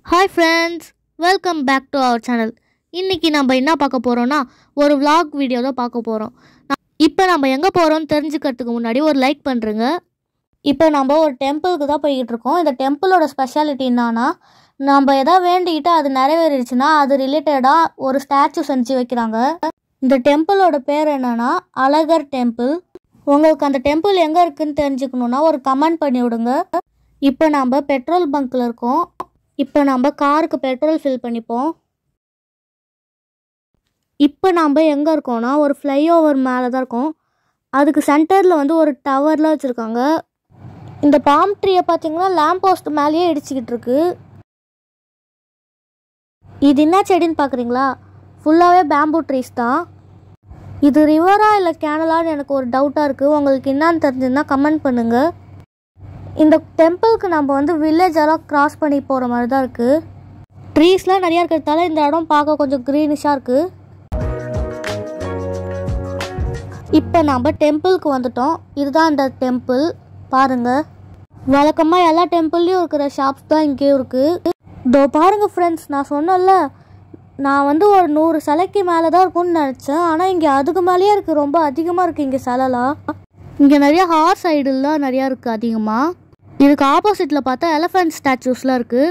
hi friends welcome back to our channel இன்றைக்கி நம்ம என்ன பார்க்க போகிறோன்னா ஒரு vlog வீடியோ தான் பார்க்க போகிறோம் இப்போ நம்ம எங்கே போகிறோம்னு தெரிஞ்சுக்கிறதுக்கு முன்னாடி ஒரு லைக் பண்ணுறேங்க இப்போ நம்ம ஒரு டெம்பிளுக்கு தான் போய்கிட்டு இருக்கோம் இந்த டெம்பிளோட ஸ்பெஷாலிட்டி என்னன்னா நம்ம எதாவது வேண்டிக்கிட்டு அது நிறைவேறிடுச்சுன்னா அது ரிலேட்டடாக ஒரு ஸ்டாச்சு செஞ்சு வைக்கிறாங்க இந்த டெம்பிளோட பேர் என்னன்னா அழகர் டெம்பிள் உங்களுக்கு அந்த டெம்பிள் எங்கே இருக்குன்னு தெரிஞ்சுக்கணுன்னா ஒரு கமெண்ட் பண்ணி விடுங்க இப்போ நம்ம பெட்ரோல் பங்க்கில் இருக்கோம் இப்போ நம்ம காருக்கு பெட்ரோல் ஃபில் பண்ணிப்போம் இப்போ நம்ம எங்கே இருக்கோம்னா ஒரு ஃப்ளைஓவர் மேலே தான் இருக்கோம் அதுக்கு சென்டரில் வந்து ஒரு டவர்லாம் வச்சுருக்காங்க இந்த பாம் ட்ரீயை பார்த்தீங்கன்னா லேம்ப் போஸ்ட் மேலேயே இடிச்சிக்கிட்டு இருக்கு இது என்ன செடின்னு பார்க்குறீங்களா ஃபுல்லாகவே பேம்பூ ட்ரீஸ் தான் இது ரிவரா இல்லை கேனலான்னு எனக்கு ஒரு டவுட்டாக இருக்குது உங்களுக்கு என்னன்னு தெரிஞ்சதுன்னா கமெண்ட் பண்ணுங்கள் இந்த டெம்பிளுக்கு நம்ம வந்து வில்லேஜ் எல்லாம் கிராஸ் பண்ணி போகிற மாதிரி தான் இருக்குது ட்ரீஸ்லாம் நிறையா இருக்கிறதால இந்த இடம் பார்க்க கொஞ்சம் க்ரீனிஷாக இருக்குது இப்போ நம்ம டெம்பிளுக்கு வந்துட்டோம் இதுதான் இந்த டெம்பிள் பாருங்க வழக்கமாக எல்லா டெம்பிள்லேயும் இருக்கிற ஷாப்ஸ் தான் இங்கேயும் இருக்குது இதோ பாருங்க ஃப்ரெண்ட்ஸ் நான் சொன்னேன்ல நான் வந்து ஒரு நூறு சிலைக்கு மேலே தான் இருக்கும்னு நினச்சேன் ஆனால் இங்கே அதுக்கு மேலேயே இருக்குது ரொம்ப அதிகமாக இருக்குது இங்கே சிலைலாம் இங்கே நிறைய ஹார்ஸ் ஐடல்லாம் நிறையா இருக்குது அதிகமாக இதுக்கு ஆப்போசிட்டில் பார்த்தா எலஃபண்ட் ஸ்டாச்சூஸ்லாம் இருக்குது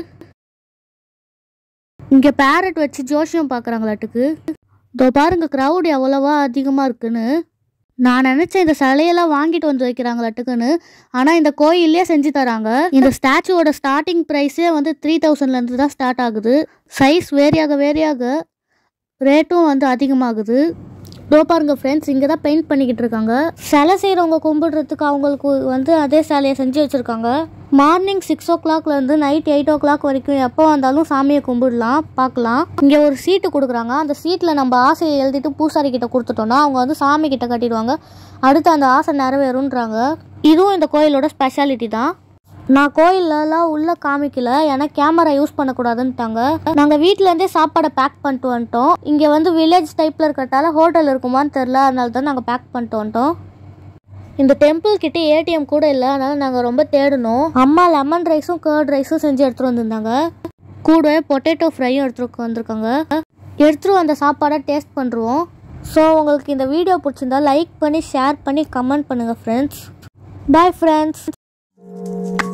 இங்கே பேரட் வச்சு ஜோஷியம் பார்க்குறாங்களாட்டுக்கு இதோ பாருங்க க்ரௌட் எவ்வளவா அதிகமாக இருக்குன்னு நான் நினச்சேன் இந்த சிலையெல்லாம் வாங்கிட்டு வந்து வைக்கிறாங்களாட்டுக்குன்னு ஆனால் இந்த கோயிலே செஞ்சு தராங்க இந்த ஸ்டாச்சுவோட ஸ்டார்டிங் ப்ரைஸே வந்து த்ரீ தௌசண்ட்லேருந்து தான் ஸ்டார்ட் ஆகுது சைஸ் வேரியாக வேரியாக ரேட்டும் வந்து அதிகமாகுது இதோ பாருங்க ஃப்ரெண்ட்ஸ் இங்கே தான் பெயிண்ட் பண்ணிக்கிட்டு இருக்காங்க சிலை செய்கிறவங்க கும்பிடுறதுக்கு அவங்களுக்கு வந்து அதே சிலையை செஞ்சு வச்சுருக்காங்க மார்னிங் சிக்ஸ் ஓ கிளாக்லேருந்து நைட் எயிட் ஓ கிளாக் வரைக்கும் எப்போ வந்தாலும் சாமியை கும்பிடலாம் பார்க்கலாம் இங்கே ஒரு சீட்டு கொடுக்குறாங்க அந்த சீட்டில் நம்ம ஆசையை எழுதிட்டு பூசாரி கிட்ட கொடுத்துட்டோம்னா அவங்க வந்து சாமி கிட்ட கட்டிடுவாங்க அடுத்து அந்த ஆசை நிறைவேறுன்றாங்க இதுவும் இந்த கோயிலோட ஸ்பெஷாலிட்டி தான் நான் கோயிலெலாம் உள்ளே காமிக்கல ஏன்னா கேமரா யூஸ் பண்ணக்கூடாதுன்ட்டாங்க நாங்கள் வீட்டிலேருந்தே சாப்பாடை பேக் பண்ணிட்டு வந்துட்டோம் இங்கே வந்து வில்லேஜ் டைப்பில் இருக்கிறதால ஹோட்டல் இருக்குமான்னு தெரில அதனால தான் நாங்கள் பேக் பண்ணிட்டு வந்துட்டோம் இந்த டெம்பிள் கிட்ட ஏடிஎம் கூட இல்லை அதனால நாங்கள் ரொம்ப தேடினோம் அம்மா லெமன் ரைஸும் கர்ட் ரைஸும் செஞ்சு எடுத்துகிட்டு வந்திருந்தாங்க கூடவே பொட்டேட்டோ ஃப்ரையும் எடுத்துட்டு வந்திருக்காங்க எடுத்துகிட்டு வந்த சாப்பாடை டேஸ்ட் பண்ணுருவோம் ஸோ உங்களுக்கு இந்த வீடியோ பிடிச்சிருந்தா லைக் பண்ணி ஷேர் பண்ணி கமெண்ட் பண்ணுங்கள் ஃப்ரெண்ட்ஸ் பாய் ஃப்ரெண்ட்ஸ்